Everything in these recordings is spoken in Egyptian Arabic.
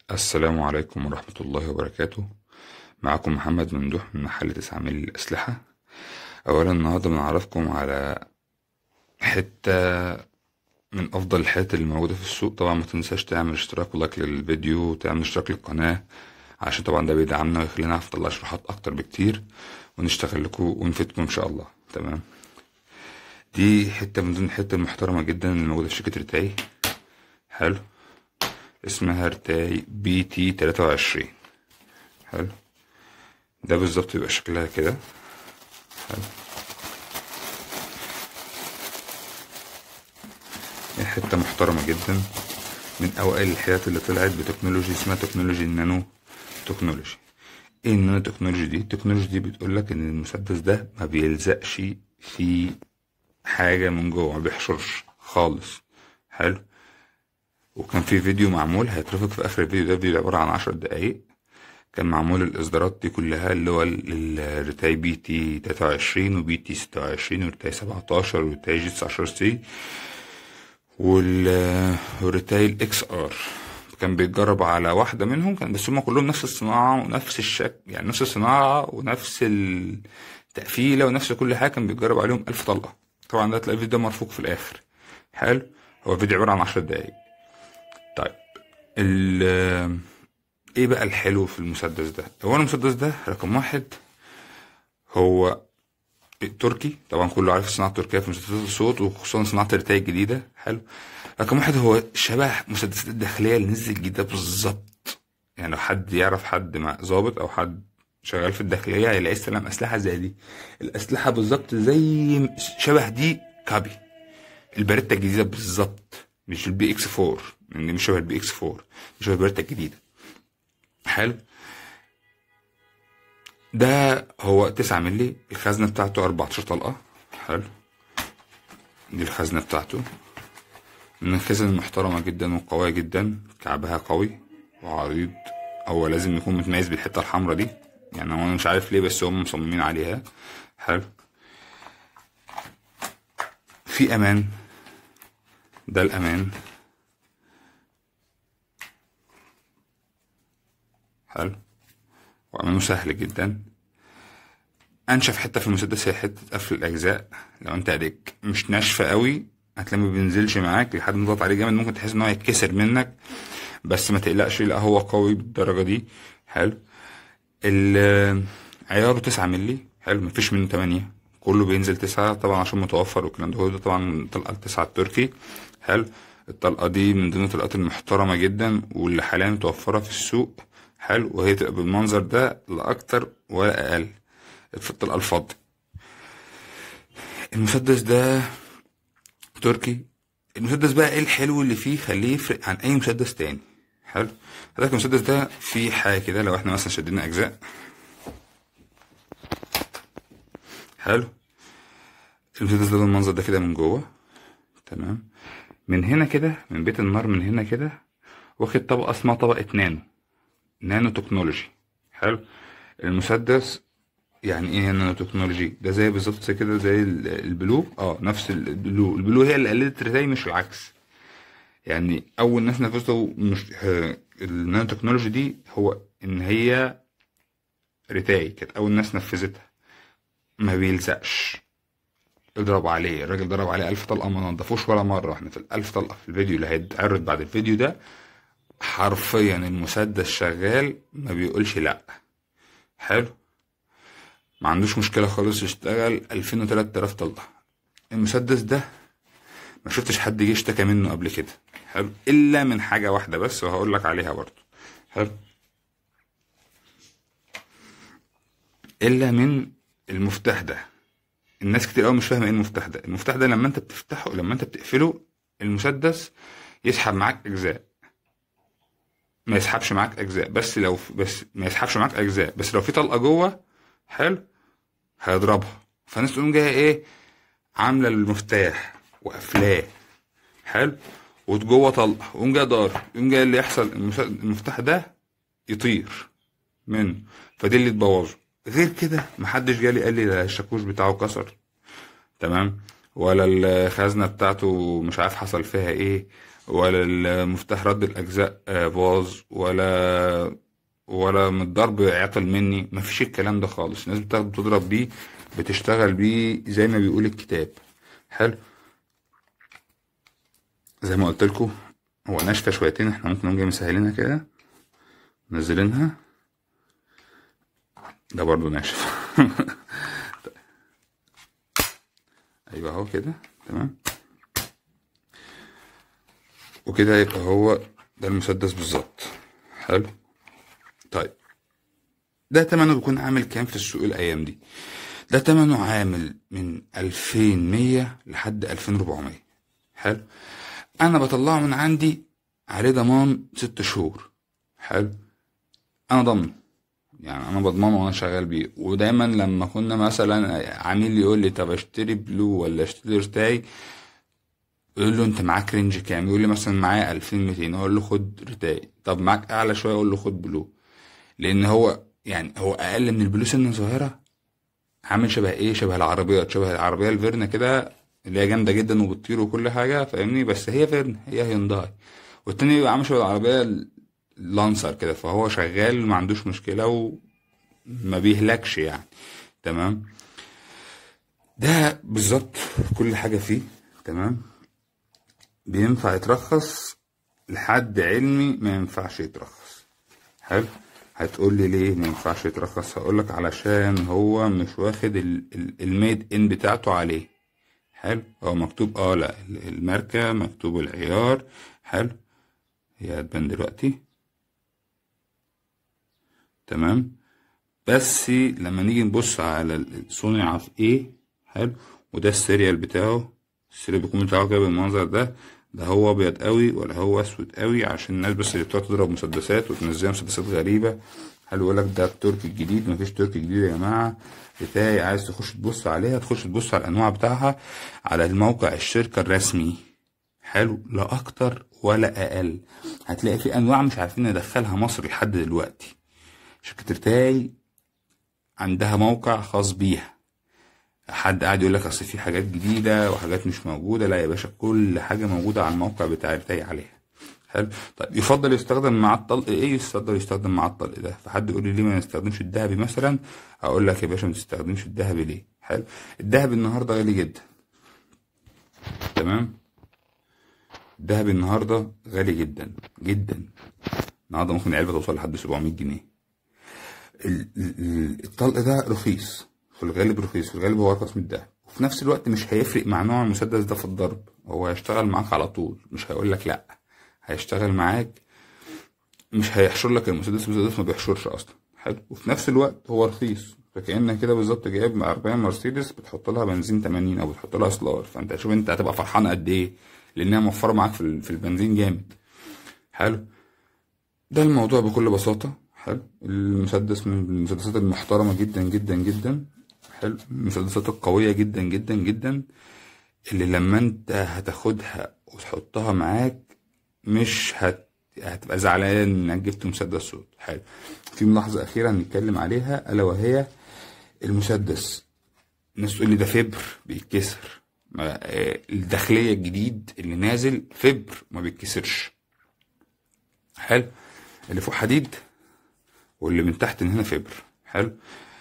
السلام عليكم ورحمة الله وبركاته معكم محمد ممدوح من محل تسعة ميل الأسلحة أولا النهاردة بنعرفكم على حتة من أفضل الحاجات اللي موجودة في السوق طبعا ما تنساش تعمل اشتراك ولايك للفيديو وتعمل اشتراك للقناة عشان طبعا ده بيدعمنا ويخلينا نعرف نطلع شروحات أكتر بكتير ونشتغل لكم ونفيدكم إن شاء الله تمام دي حتة من ضمن الحتة المحترمة جدا اللي موجودة في شركة ريتاي حلو اسمها رتاي بي تي تلاتة وعشرين حلو ده بالظبط يبقى شكلها كده حلو هي حتة محترمة جدا من أوائل الحاجات اللي طلعت بتكنولوجي اسمها تكنولوجي النانو تكنولوجي ايه النانو تكنولوجي دي التكنولوجي دي بتقولك ان المسدس ده ما بيلزقش في حاجة من جوه ما بيحشرش خالص حلو وكان في فيديو معمول هيترفق في اخر الفيديو ده فيديو عبارة عن عشر دقايق كان معمول الاصدارات دي كلها اللي هو الريتاي بي تي تلاتة وعشرين وبي تي ستة وعشرين وريتاي سبعتاشر وريتاي جي تسعتاشر سي وال والريتاي الاكس ار كان بيتجرب على واحدة منهم كان بس هما كلهم نفس الصناعة ونفس الشكل يعني نفس الصناعة ونفس التقفيلة ونفس كل حاجة كان بيتجرب عليهم ألف طلقة طبعا ده تلاقي الفيديو ده مرفوق في الآخر حلو هو فيديو عبارة عن عشر دقايق طيب ال ايه بقى الحلو في المسدس ده هو المسدس ده رقم واحد هو تركي طبعا كله عارف الصناعه التركيه في مسدسات الصوت وخصوصا صناعه الرتاي الجديده حلو رقم واحد هو شبه مسدسات الداخليه اللي نزل جديده بالظبط يعني لو حد يعرف حد مع ظابط او حد شغال في الداخليه هيلاقي استلم اسلحه زي دي الاسلحه بالظبط زي شبه دي كابي الباريتا الجديده بالظبط مش البي اكس 4 يعني مش شبه البي اكس 4 مش شبه الباريتا الجديده حلو ده هو تسعة ملي الخزنة بتاعته أربعتاشر طلقة حلو دي الخزنة بتاعته من الخزن المحترمة جدا وقوية جدا كعبها قوي وعريض هو لازم يكون متميز بالحتة الحمراء دي يعني هو أنا مش عارف ليه بس هم مصممين عليها حلو في أمان ده الأمان حلو وأمانه سهل جدا أنشف حتة في المسدس هي حتة قفل الأجزاء لو أنت إيديك مش ناشفة قوي هتلاقيه ما بينزلش معاك لحد ما تضغط عليه جامد ممكن تحس إن هو يتكسر منك بس ما تقلقش لا هو قوي بالدرجة دي حلو ال- عياره تسعة ملي حلو مفيش منه تمانية كله بينزل تسعة طبعا عشان متوفر والكلام ده هو ده طبعا الطلقة التسعة التركي حلو الطلقة دي من ضمن الطلقات المحترمة جدا واللي حاليا متوفرة في السوق حلو وهي تبقى بالمنظر ده لا أكتر ولا أقل في الطلقة الفضي المسدس ده تركي المسدس بقى ايه الحلو اللي فيه خليه يفرق عن أي مسدس تاني حلو حضرتك المسدس ده فيه حاجة كده لو احنا مثلا شدينا أجزاء حلو المسدس ده بالمنظر ده كده من جوه تمام من هنا كده من بيت النار من هنا كده واخد طبقة اسمها طبقة نانو نانو تكنولوجي حلو المسدس يعني ايه نانو تكنولوجي ده زي بالظبط زي كده زي ال- البلو اه نفس البلو البلو هي اللي قلدت الريتاي مش العكس يعني اول ناس نفذوا مش ه- النانو تكنولوجي دي هو ان هي ريتاي كانت اول ناس نفذتها ما بيلزقش اضرب عليه الراجل ضرب عليه ألف طلقة ما نضفوش ولا مرة احنا في الألف طلقة في الفيديو اللي هيتعرض بعد الفيديو ده حرفيا المسدس شغال ما بيقولش لأ حلو ما عندوش مشكلة خالص يشتغل ألفين وتلات آلاف طلقة المسدس ده ما شفتش حد جه اشتكى منه قبل كده حلو إلا من حاجة واحدة بس وهقول لك عليها برضه حلو إلا من المفتاح ده الناس كتير قوي مش فاهمه ايه المفتاح ده المفتاح ده لما انت بتفتحه لما انت بتقفله المسدس يسحب معاك اجزاء ما يسحبش معاك اجزاء بس لو بس ما يسحبش معاك اجزاء بس لو في طلقه جوه حلو هيضربها فالناس تقوم جايه ايه عامله المفتاح وقافلاه حلو وجوه طلقه ويقوم جاي ضارب يقوم جاي اللي يحصل المس- المفتاح ده يطير منه فدي اللي تبوظه غير كده محدش جالي قال لي ده الشاكوش بتاعه كسر تمام ولا الخزنه بتاعته مش عارف حصل فيها ايه ولا المفتاح رد الاجزاء آه، باظ ولا ولا من الضرب عطل مني مفيش الكلام ده خالص الناس بتاخد بتضرب بيه بتشتغل بيه زي ما بيقول الكتاب حلو زي ما قلت لكم هو ناشفه شويتين احنا ممكن نقوم مسهلينها كده منزلينها ده برضو ناشف ايوه اهو كده تمام وكده يبقى هو ده المسدس بالظبط حلو طيب ده تمنه بيكون عامل كام في السوق الايام دي ده تمنه عامل من 2100 لحد 2400 حلو انا بطلعه من عندي عليه ضمان ست شهور حلو انا ضامنه يعني انا بضمنه وانا شغال بيه ودايما لما كنا مثلا عميل يقول لي طب اشتري بلو ولا اشتري رتاي يقول له انت معاك رينج كام يقول لي مثلا معايا 2200 اقول له خد رتاي طب معاك اعلى شويه اقول له خد بلو لان هو يعني هو اقل من البلو سنه صغيره عامل شبه ايه شبه العربيات شبه العربيه الفيرنا كده اللي هي جامده جدا وبتطير وكل حاجه فاهمني بس هي فيرنا هي هيونداي والتاني بيبقى عامل شبه العربيه اللانسر كده فهو شغال ما عندوش مشكله وما بيهلكش يعني تمام ده بالظبط كل حاجه فيه تمام بينفع يترخص لحد علمي ما ينفعش يترخص حلو هتقول لي ليه ما ينفعش يترخص هقول لك علشان هو مش واخد ال- ال- الميد ان بتاعته عليه حلو هو مكتوب اه لا ال- الماركة مكتوب العيار حلو هي هتبان دلوقتي تمام بس لما نيجي نبص على ال- صنع في ايه حلو وده السيريال بتاعه السيريال بيكون بتاعه كده بالمنظر ده ده هو ابيض قوي ولا هو اسود قوي عشان الناس بس اللي بتقعد تضرب مسدسات وتنزلها مسدسات غريبه حلو يقول لك ده التركي الجديد مفيش تركي جديد يا جماعه بتاعي عايز تخش تبص عليها تخش تبص على الانواع بتاعها على الموقع الشركه الرسمي حلو لا اكتر ولا اقل هتلاقي في انواع مش عارفين ندخلها مصر لحد دلوقتي شركه رتاي عندها موقع خاص بيها حد قاعد يقول لك اصل في حاجات جديده وحاجات مش موجوده لا يا باشا كل حاجه موجوده على الموقع بتاع رتاي عليها حلو طيب يفضل يستخدم مع الطلق ايه يفضل يستخدم مع الطلق ده فحد يقول لي ليه ما نستخدمش الذهبي مثلا اقول لك يا باشا ما تستخدمش الذهبي ليه حلو الذهبي النهارده غالي جدا تمام الذهبي النهارده غالي جدا جدا النهارده ممكن العلبه توصل لحد 700 جنيه ال- ال- الطلق ده رخيص في الغالب رخيص في الغالب هو ارخص من الدهب وفي نفس الوقت مش هيفرق مع نوع المسدس ده في الضرب هو هيشتغل معاك على طول مش هيقول لك لا هيشتغل معاك مش هيحشر لك المسدس المسدس ما بيحشرش اصلا حلو وفي نفس الوقت هو رخيص فكأنك كده بالظبط جايب عربية مرسيدس بتحط لها بنزين 80 او بتحط لها سولار فانت شوف انت هتبقى فرحان قد ايه لانها موفرة معاك في ال- في البنزين جامد حلو ده الموضوع بكل بساطة حلو المسدس من المسدسات المحترمة جدا جدا جدا حلو المسدسات القوية جدا جدا جدا اللي لما انت هتاخدها وتحطها معاك مش هت... هتبقى زعلان انك جبت مسدس صوت حلو في ملاحظة أخيرة هنتكلم عليها ألا وهي المسدس الناس تقول لي ده فبر بيتكسر ما- آه، الداخلية الجديد اللي نازل فبر ما بيتكسرش حلو اللي فوق حديد واللي من تحت من هنا فبر حلو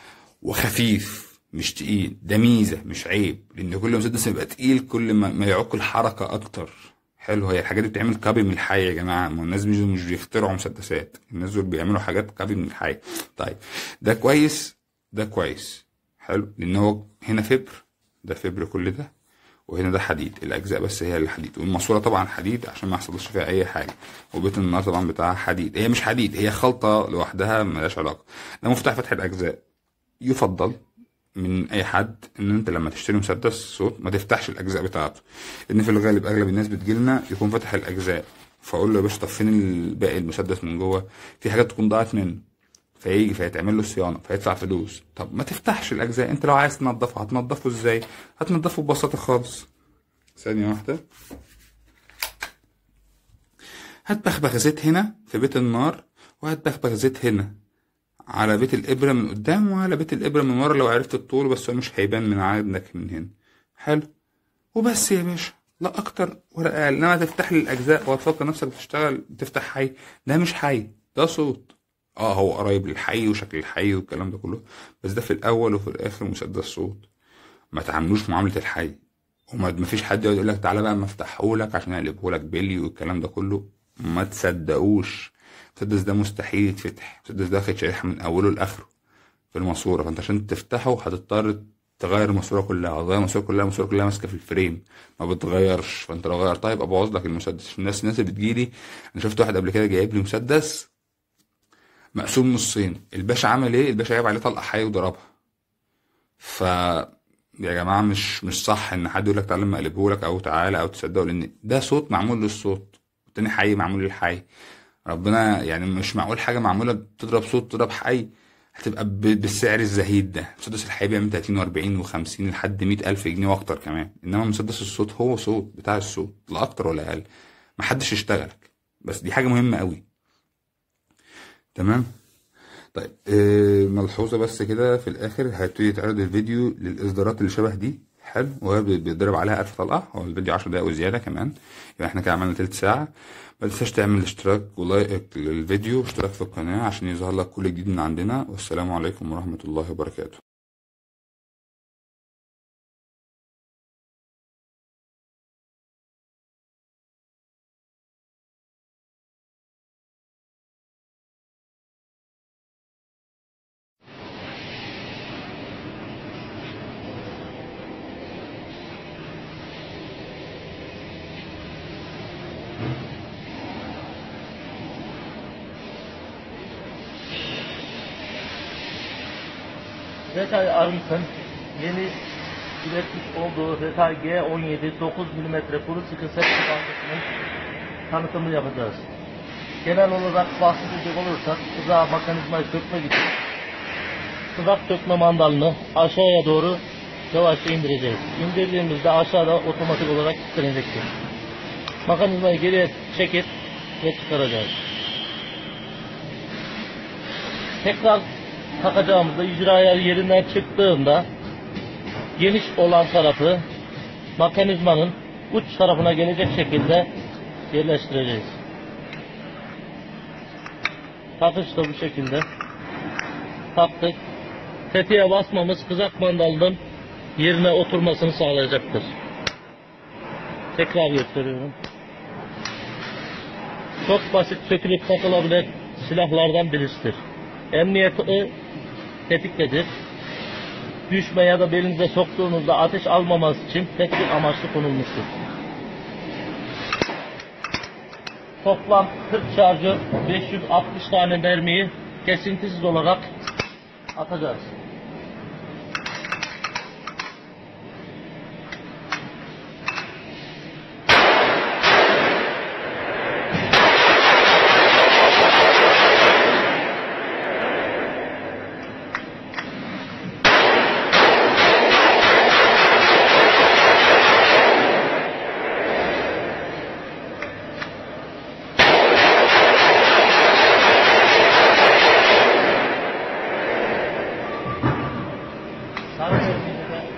وخفيف مش تقيل ده ميزه مش عيب لان كل ما مسدس يبقى تقيل كل ما, ما يعوق الحركه اكتر حلو هي الحاجات دي بتعمل كابي من الحي يا جماعه ما الناس مش مش بيخترعوا مسدسات الناس دول بيعملوا حاجات كابي من الحي طيب ده كويس ده كويس حلو لان هو هنا فبر ده فبر كل ده وهنا ده حديد الاجزاء بس هي اللي حديد والماسوره طبعا حديد عشان ما يحصلش فيها اي حاجه وبيت النار طبعا بتاعها حديد هي مش حديد هي خلطه لوحدها ملهاش علاقه ده مفتاح فتح الاجزاء يفضل من اي حد ان انت لما تشتري مسدس صوت ما تفتحش الاجزاء بتاعته لان في الغالب اغلب الناس بتجيلنا يكون فتح الاجزاء فاقول له يا باشا طب فين باقي المسدس من جوه في حاجات تكون ضاعت منه فيجي فيتعمل له صيانه فيدفع فلوس طب ما تفتحش الاجزاء انت لو عايز تنضفه هتنضفه ازاي هتنضفه ببساطه خالص ثانيه واحده هتبخبخ زيت هنا في بيت النار وهتبخبخ زيت هنا على بيت الإبرة من قدام وعلى بيت الإبرة من ورا لو عرفت الطول بس هو مش هيبان من عندك من هنا حلو وبس يا باشا لا اكتر ولا اقل انما تفتح لي الاجزاء وتفكر نفسك بتشتغل بتفتح حي ده مش حي ده صوت اه هو قريب للحي وشكل الحي والكلام ده كله بس ده في الاول وفي الاخر مسدس صوت ما تعاملوش معامله الحي وما ما فيش حد يقعد يقول لك تعالى بقى ما افتحه لك عشان اقلبه لك بلي والكلام ده كله ما تصدقوش المسدس ده مستحيل يتفتح المسدس ده واخد شريحه من اوله لاخره في الماسوره فانت عشان تفتحه هتضطر تغير الماسوره كلها هتغير الماسوره كلها الماسوره كلها ماسكه في الفريم ما بتغيرش فانت لو غيرتها يبقى بوظ لك المسدس الناس الناس اللي بتجيلي انا شفت واحد قبل كده جايب لي مسدس مقسوم نصين الباشا عمل ايه الباشا جايب عليه طلقه حي وضربها ف يا جماعه مش مش صح ان حد يقول لك تعالى لما اقلبه لك او تعالى او تصدقوا لان ده صوت معمول للصوت والتاني حي معمول للحي ربنا يعني مش معقول حاجه معموله بتضرب صوت تضرب حي هتبقى ب- بالسعر الزهيد ده مسدس الحي بيعمل 30 و40 و50 لحد 100 الف جنيه واكتر كمان انما مسدس الصوت هو صوت بتاع الصوت لا اكتر ولا اقل محدش يشتغلك بس دي حاجه مهمه قوي تمام طيب آه، ملحوظة بس كده في الآخر هيبتدي يتعرض الفيديو للإصدارات اللي شبه دي حلو وهي بي- بيتضرب عليها ألف طلقة هو الفيديو عشر دقايق وزيادة كمان يبقى احنا كده عملنا تلت ساعة ما تنساش تعمل اشتراك ولايك للفيديو واشتراك في القناة عشان يظهر لك كل جديد من عندنا والسلام عليكم ورحمة الله وبركاته Retay Arms'ın yeni üretmiş olduğu Retay G17 9 mm kuru sıkı set tabancasının tanıtımını yapacağız. Genel olarak bahsedecek olursak kıza mekanizmayı sökmek için kızak sökme mandalını aşağıya doğru yavaşça indireceğiz. İndirdiğimizde aşağıda otomatik olarak kilitlenecektir. Mekanizmayı geriye çekip ve çıkaracağız. tekrar takacağımızda icra ayarı yerinden çıktığında geniş olan tarafı mekanizmanın uç tarafına gelecek şekilde yerleştireceğiz. Takış da bu şekilde taktık. Tetiğe basmamız kızak mandalının yerine oturmasını sağlayacaktır. Tekrar gösteriyorum. Çok basit sökülüp takılabilen silahlardan birisidir. Emniyeti tetiktedir. Düşme ya da belinize soktuğunuzda ateş almaması için tek bir amaçlı konulmuştur. Toplam 40 şarjör 560 tane mermiyi kesintisiz olarak atacağız. Sarı mermiyi de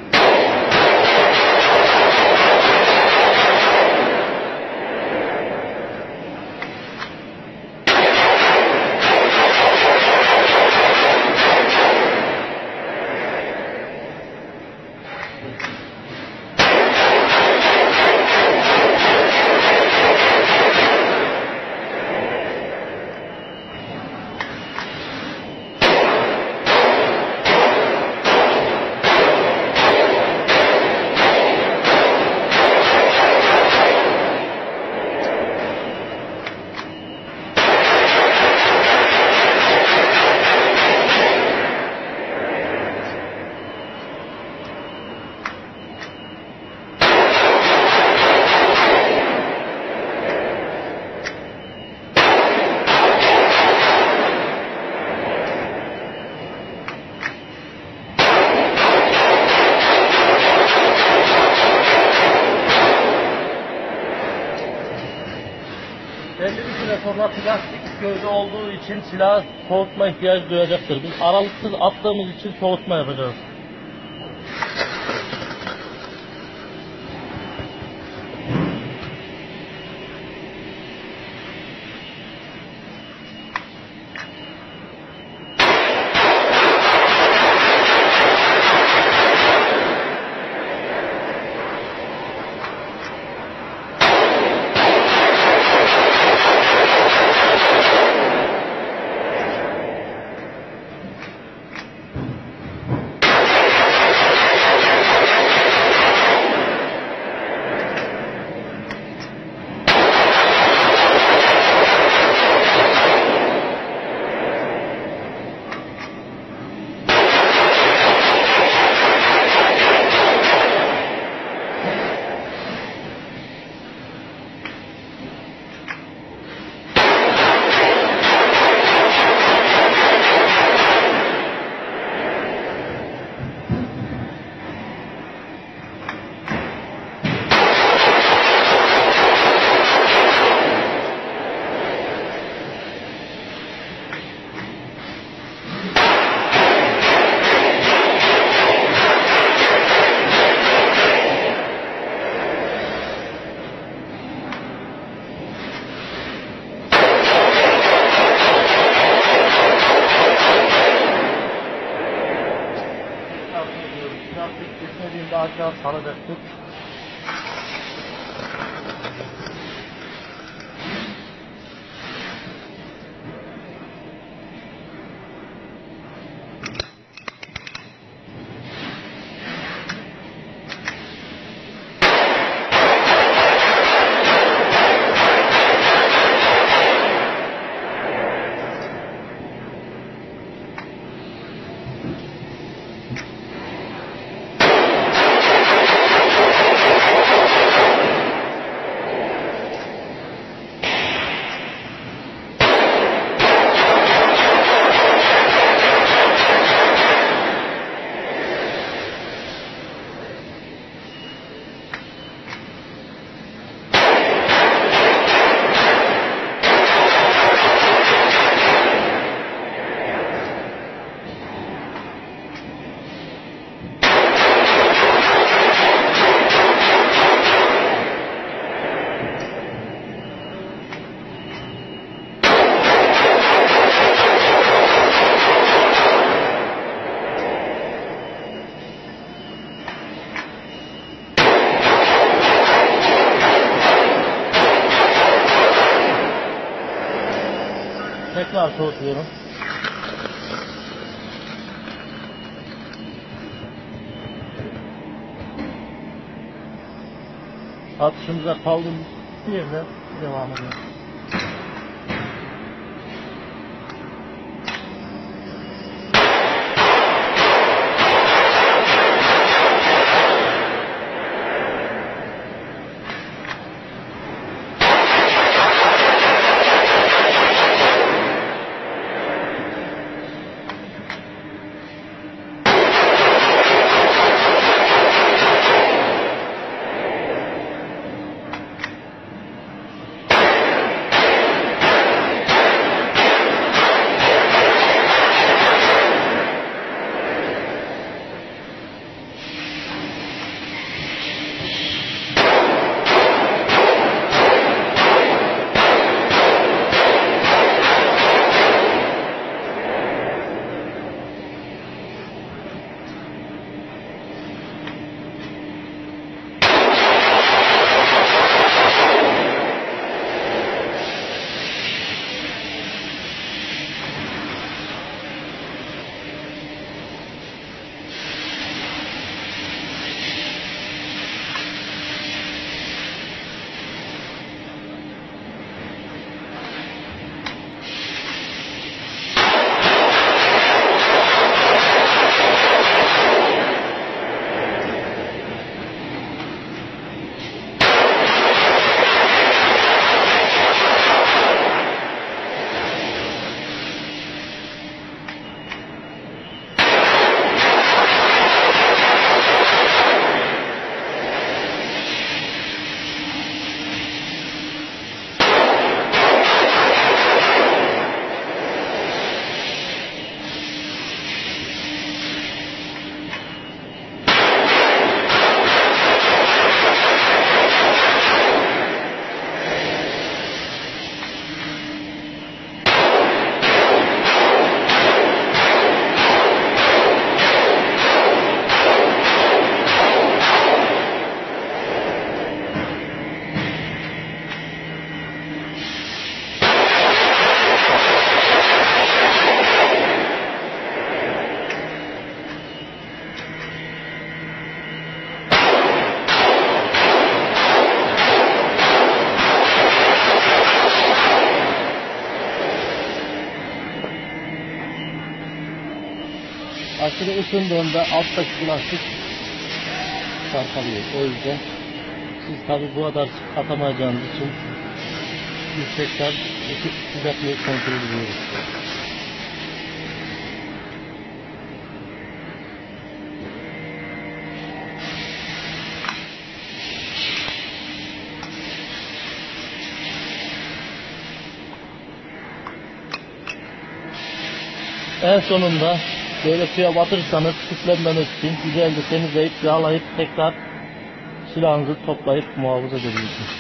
Belli bir süre sonra plastik gövde olduğu için silah soğutma ihtiyacı duyacaktır. Biz aralıksız attığımız için soğutma yapacağız. aşağı salacaktık. Tekrar soğutuyorum. Atışımıza kaldığımız yerden devam edelim. Aşırı ısındığında alttaki plastik çarpalıyor. O yüzden siz tabi bu kadar atamayacağınız için yüksekten ısıt sıcaklığı kontrol ediyoruz. En sonunda böyle suya batırırsanız küflenmemesi için güzelce temizleyip yağlayıp tekrar silahınızı toplayıp muhafaza edebilirsiniz.